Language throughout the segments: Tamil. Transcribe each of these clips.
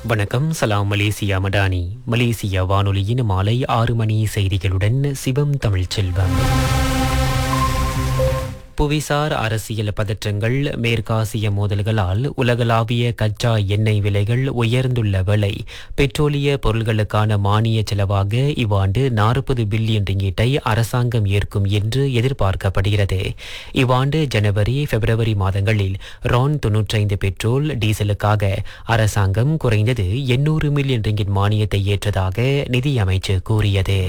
வணக்கம் சலாம் மலேசியா மடானி மலேசியா வானொலியின் மாலை ஆறு மணி செய்திகளுடன் சிவம் தமிழ்ச்செல்வம் புவிசார் அரசியல் பதற்றங்கள் மேற்காசிய மோதல்களால் உலகளாவிய கச்சா எண்ணெய் விலைகள் உயர்ந்துள்ள வேளை பெட்ரோலிய பொருள்களுக்கான மானிய செலவாக இவ்வாண்டு நாற்பது பில்லியன் ரிங்கீட்டை அரசாங்கம் ஏற்கும் என்று எதிர்பார்க்கப்படுகிறது இவ்வாண்டு ஜனவரி பிப்ரவரி மாதங்களில் ரான் தொன்னூற்றைந்து பெட்ரோல் டீசலுக்காக அரசாங்கம் குறைந்தது எண்ணூறு மில்லியன் ரிங்கிட் மானியத்தை ஏற்றதாக நிதியமைச்சு கூறியது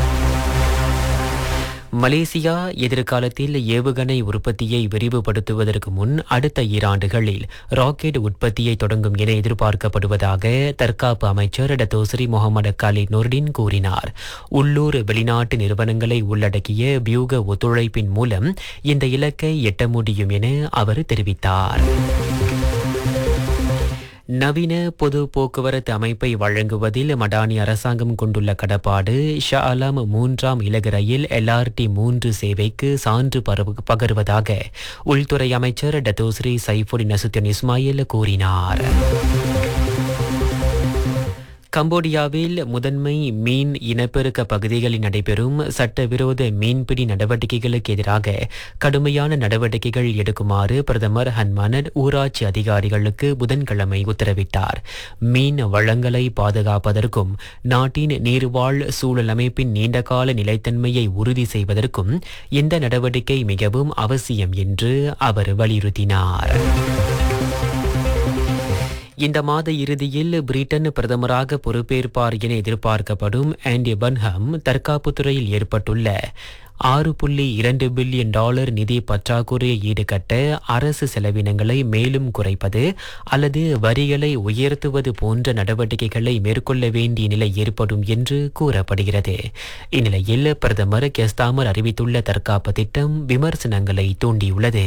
மலேசியா எதிர்காலத்தில் ஏவுகணை உற்பத்தியை விரிவுபடுத்துவதற்கு முன் அடுத்த ஈராண்டுகளில் ராக்கெட் உற்பத்தியை தொடங்கும் என எதிர்பார்க்கப்படுவதாக தற்காப்பு அமைச்சர் டத்தோசரி முகமது காலித் நூர்டின் கூறினார் உள்ளூர் வெளிநாட்டு நிறுவனங்களை உள்ளடக்கிய வியூக ஒத்துழைப்பின் மூலம் இந்த இலக்கை எட்ட முடியும் என அவர் தெரிவித்தார் நவீன பொது போக்குவரத்து அமைப்பை வழங்குவதில் மடானி அரசாங்கம் கொண்டுள்ள கடப்பாடு ஷா அலாம் மூன்றாம் இலகு ரயில் எல்ஆர்டி மூன்று சேவைக்கு சான்று பரவு- பகர்வதாக உள்துறை அமைச்சர் டத்தோஸ்ரீ சைஃபுடின் நசுத்தின் இஸ்மாயில் கூறினார் கம்போடியாவில் முதன்மை மீன் இனப்பெருக்க பகுதிகளில் நடைபெறும் சட்டவிரோத மீன்பிடி நடவடிக்கைகளுக்கு எதிராக கடுமையான நடவடிக்கைகள் எடுக்குமாறு பிரதமர் ஹன்மானட் ஊராட்சி அதிகாரிகளுக்கு புதன்கிழமை உத்தரவிட்டார் மீன் வளங்களை பாதுகாப்பதற்கும் நாட்டின் நீர்வாழ் சூழல் அமைப்பின் நீண்டகால நிலைத்தன்மையை உறுதி செய்வதற்கும் இந்த நடவடிக்கை மிகவும் அவசியம் என்று அவர் வலியுறுத்தினார் இந்த மாத இறுதியில் பிரிட்டன் பிரதமராக பொறுப்பேற்பார் என எதிர்பார்க்கப்படும் ஆண்டி பன்ஹம் தற்காப்புத் துறையில் ஏற்பட்டுள்ள ஆறு புள்ளி இரண்டு பில்லியன் டாலர் நிதி பற்றாக்குறையை ஈடுகட்ட அரசு செலவினங்களை மேலும் குறைப்பது அல்லது வரிகளை உயர்த்துவது போன்ற நடவடிக்கைகளை மேற்கொள்ள வேண்டிய நிலை ஏற்படும் என்று கூறப்படுகிறது இந்நிலையில் பிரதமர் கெஸ்தாமர் அறிவித்துள்ள தற்காப்பு திட்டம் விமர்சனங்களை தூண்டியுள்ளது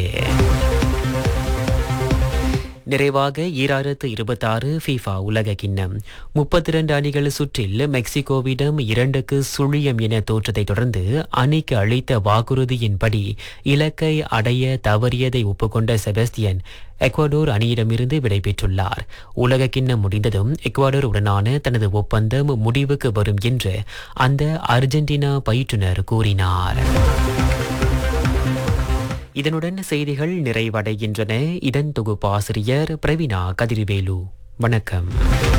நிறைவாக ஈராயிரத்து இருபத்தாறு ஃபீஃபா உலக கிண்ணம் முப்பத்தி இரண்டு அணிகள் சுற்றில் மெக்சிகோவிடம் இரண்டுக்கு சுழியம் என தோற்றதை தொடர்ந்து அணிக்கு அளித்த வாக்குறுதியின்படி இலக்கை அடைய தவறியதை ஒப்புக்கொண்ட செபஸ்டியன் எக்வடோர் அணியிடமிருந்து விடைபெற்றுள்ளார் உலக கிண்ணம் முடிந்ததும் எக்வடோர் உடனான தனது ஒப்பந்தம் முடிவுக்கு வரும் என்று அந்த அர்ஜென்டினா பயிற்றுனர் கூறினார் இதனுடன் செய்திகள் நிறைவடைகின்றன இதன் தொகுப்பாசிரியர் பிரவீனா கதிர்வேலு வணக்கம்